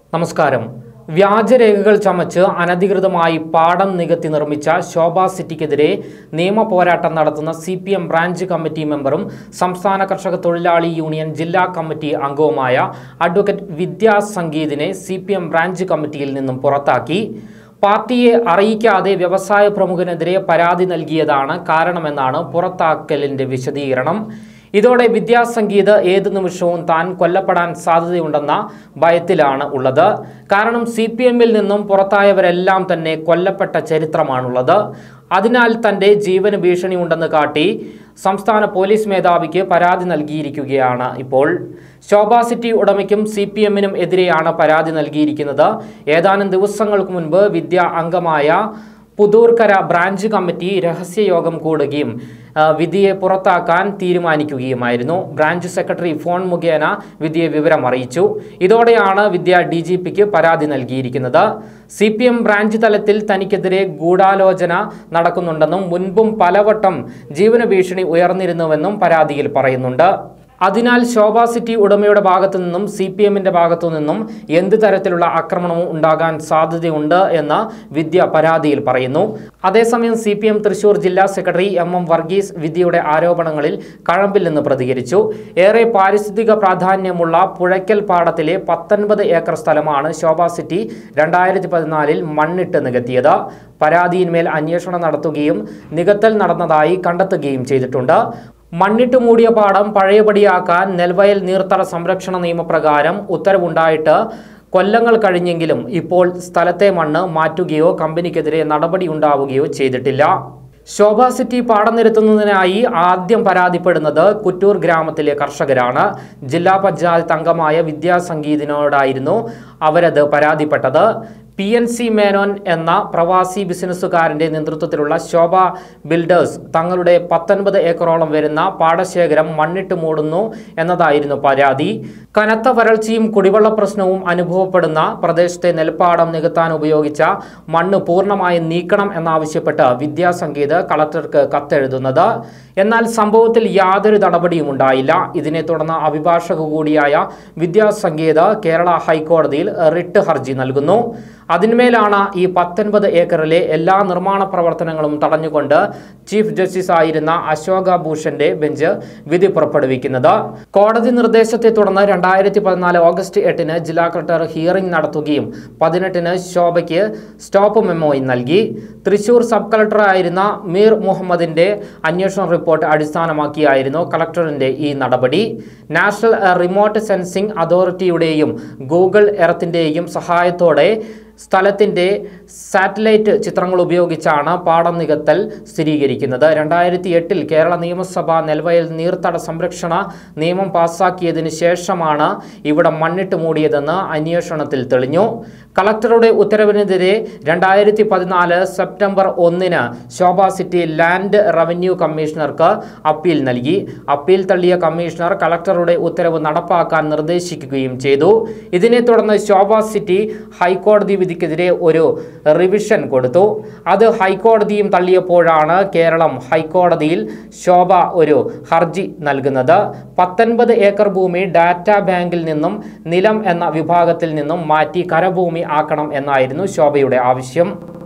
നമസ്കാരം വ്യാജരേഖകൾ ചമച്ച് അനധികൃതമായി പാടം നികത്തി നിർമ്മിച്ച ശോഭ സിറ്റിക്കെതിരെ നിയമ പോരാട്ടം നടത്തുന്ന C P M branch committee മെമ്പറും സംസ്ഥാന കർഷക തൊഴിലാളി യൂണിയൻ ജില്ലാ കമ്മിറ്റി അംഗവുമായ അഡ്വക്കേറ്റ് വിദ്യാ സംഗീതിനെ സി പി എം ബ്രാഞ്ച് കമ്മിറ്റിയിൽ നിന്നും പുറത്താക്കി പാർട്ടിയെ അറിയിക്കാതെ വ്യവസായ പ്രമുഖനെതിരെ പരാതി നൽകിയതാണ് കാരണമെന്നാണ് പുറത്താക്കലിന്റെ വിശദീകരണം ഇതോടെ വിദ്യാസംഗീത് ഏത് നിമിഷവും താൻ കൊല്ലപ്പെടാൻ സാധ്യതയുണ്ടെന്ന ഭയത്തിലാണ് ഉള്ളത് കാരണം സി പി എമ്മിൽ നിന്നും പുറത്തായവരെല്ലാം തന്നെ കൊല്ലപ്പെട്ട ചരിത്രമാണുള്ളത് അതിനാൽ തൻ്റെ ജീവന് ഭീഷണിയുണ്ടെന്ന് കാട്ടി സംസ്ഥാന പോലീസ് മേധാവിക്ക് പരാതി നൽകിയിരിക്കുകയാണ് ഇപ്പോൾ ശോഭ സിറ്റി ഉടമയ്ക്കും സി പി എമ്മിനും എതിരെയാണ് പരാതി നൽകിയിരിക്കുന്നത് ഏതാനും ദിവസങ്ങൾക്ക് മുൻപ് വിദ്യ അംഗമായ പുതൂർക്കര ബ്രാഞ്ച് കമ്മിറ്റി രഹസ്യയോഗം കൂടുകയും ആ, വിധിയെ പുറത്താക്കാൻ തീരുമാനിക്കുകയുമായിരുന്നു ബ്രാഞ്ച് സെക്രട്ടറി ഫോൺ മുഖേന വിധിയെ വിവരം അറിയിച്ചു ഇതോടെയാണ് വിദ്യ ഡി ജി പിക്ക് പരാതി നൽകിയിരിക്കുന്നത് സി പി എം ബ്രാഞ്ച് തലത്തിൽ തനിക്കെതിരെ ഗൂഢാലോചന നടക്കുന്നുണ്ടെന്നും മുൻപും പലവട്ടം ജീവന ഭീഷണി ഉയർന്നിരുന്നുവെന്നും പരാതിയിൽ പറയുന്നുണ്ട് അതിനാൽ ശോഭ സിറ്റി ഉടമയുടെ ഭാഗത്തു നിന്നും സി പി എമ്മിന്റെ ഭാഗത്തു നിന്നും എന്ത് തരത്തിലുള്ള ആക്രമണവും ഉണ്ടാകാൻ സാധ്യതയുണ്ട് എന്ന് വിദ്യ പരാതിയിൽ പറയുന്നു അതേസമയം സി പി എം തൃശൂർ ജില്ലാ സെക്രട്ടറി എം എം വർഗീസ് വിദ്യയുടെ ആരോപണങ്ങളിൽ കഴമ്പില്ലെന്ന് പ്രതികരിച്ചു ഏറെ പാരിസ്ഥിതിക പ്രാധാന്യമുള്ള പുഴയ്ക്കൽ പാടത്തിലെ പത്തൊൻപത് ഏക്കർ സ്ഥലമാണ് ശോഭ സിറ്റി രണ്ടായിരത്തി പതിനാലിൽ മണ്ണിട്ട് നികത്തിയത് പരാതിയിന്മേൽ അന്വേഷണം നടത്തുകയും നികത്തൽ നടന്നതായി കണ്ടെത്തുകയും ചെയ്തിട്ടുണ്ട് മണ്ണിട്ട് മൂടിയ പാടം പഴയപടിയാക്കാൻ നെൽവയൽ നീർത്തട സംരക്ഷണ നിയമപ്രകാരം ഉത്തരവുണ്ടായിട്ട് കൊല്ലങ്ങൾ കഴിഞ്ഞെങ്കിലും ഇപ്പോൾ സ്ഥലത്തെ മണ്ണ് മാറ്റുകയോ കമ്പനിക്കെതിരെ നടപടി ഉണ്ടാവുകയോ ചെയ്തിട്ടില്ല ശോഭ സിറ്റി പാടം നിരത്തുന്നതിനായി ആദ്യം പരാതിപ്പെടുന്നത് കുറ്റൂർ ഗ്രാമത്തിലെ കർഷകരാണ് ജില്ലാ പഞ്ചായത്ത് അംഗമായ വിദ്യാസംഗീതിനോടായിരുന്നു അവരത് പരാതിപ്പെട്ടത് പി എൻ സി മേനോൻ എന്ന പ്രവാസി ബിസിനസ്സുകാരന്റെ നേതൃത്വത്തിലുള്ള ശോഭ ബിൽഡേഴ്സ് തങ്ങളുടെ പത്തൊൻപത് ഏക്കറോളം വരുന്ന പാടശേഖരം മണ്ണിട്ട് മൂടുന്നു എന്നതായിരുന്നു പരാതി കനത്ത വരൾച്ചയും കുടിവെള്ള പ്രശ്നവും അനുഭവപ്പെടുന്ന പ്രദേശത്തെ നെൽപ്പാടം നികത്താൻ ഉപയോഗിച്ച മണ്ണ് പൂർണ്ണമായും നീക്കണം എന്നാവശ്യപ്പെട്ട് വിദ്യാസംഗീത് കളക്ടർക്ക് കത്തെഴുതുന്നത് എന്നാൽ സംഭവത്തിൽ യാതൊരു നടപടിയും ഉണ്ടായില്ല ഇതിനെ തുടർന്ന് അഭിഭാഷക കൂടിയായ വിദ്യാസംഗീത് കേരള ഹൈക്കോടതിയിൽ റിട്ട് ഹർജി നൽകുന്നു അതിന്മേലാണ് ഈ പത്തൊൻപത് ഏക്കറിലെ എല്ലാ നിർമ്മാണ പ്രവർത്തനങ്ങളും തടഞ്ഞുകൊണ്ട് ചീഫ് ജസ്റ്റിസ് ആയിരുന്ന അശോക ഭൂഷന്റെ ബെഞ്ച് വിധി പുറപ്പെടുവിക്കുന്നത് കോടതി നിർദ്ദേശത്തെ തുടർന്ന് രണ്ടായിരത്തി പതിനാല് ഓഗസ്റ്റ് എട്ടിന് ജില്ലാ കളക്ടർ ഹിയറിംഗ് നടത്തുകയും പതിനെട്ടിന് ശോഭയ്ക്ക് സ്റ്റോപ്പ് മെമ്മോയും നൽകി തൃശൂർ സബ് കളക്ടറായിരുന്ന മീർ മുഹമ്മദിന്റെ അന്വേഷണ റിപ്പോർട്ട് അടിസ്ഥാനമാക്കിയായിരുന്നു കളക്ടറിന്റെ ഈ നടപടി നാഷണൽ റിമോട്ട് സെൻസിംഗ് അതോറിറ്റിയുടെയും ഗൂഗിൾ എർത്തിൻ്റെയും സഹായത്തോടെ സ്ഥലത്തിൻ്റെ സാറ്റലൈറ്റ് ചിത്രങ്ങൾ ഉപയോഗിച്ചാണ് പാടം നികത്തൽ സ്ഥിരീകരിക്കുന്നത് രണ്ടായിരത്തി എട്ടിൽ കേരള നിയമസഭ നെൽവയൽ നീർത്തട സംരക്ഷണ നിയമം പാസാക്കിയതിന് ശേഷമാണ് ഇവിടെ മണ്ണിട്ട് മൂടിയതെന്ന് അന്വേഷണത്തിൽ തെളിഞ്ഞു കളക്ടറുടെ ഉത്തരവിനെതിരെ രണ്ടായിരത്തി പതിനാല് സെപ്റ്റംബർ ഒന്നിന് ശോഭ സിറ്റി ലാൻഡ് റവന്യൂ കമ്മീഷണർക്ക് അപ്പീൽ നൽകി അപ്പീൽ തള്ളിയ കമ്മീഷണർ കളക്ടറുടെ ഉത്തരവ് നടപ്പാക്കാൻ നിർദ്ദേശിക്കുകയും ചെയ്തു ഇതിനെ തുടർന്ന് ശോഭ സിറ്റി ഹൈക്കോടതി വിധിക്കെതിരെ ഒരു റിവിഷൻ കൊടുത്തു അത് ഹൈക്കോടതിയും തള്ളിയപ്പോഴാണ് കേരളം ഹൈക്കോടതിയിൽ ശോഭ ഒരു ഹർജി നൽകുന്നത് പത്തൊൻപത് ഏക്കർ ഭൂമി ഡാറ്റാ ബാങ്കിൽ നിന്നും നിലം എന്ന വിഭാഗത്തിൽ നിന്നും മാറ്റി കരഭൂമി ആക്കണം എന്നായിരുന്നു ശോഭയുടെ ആവശ്യം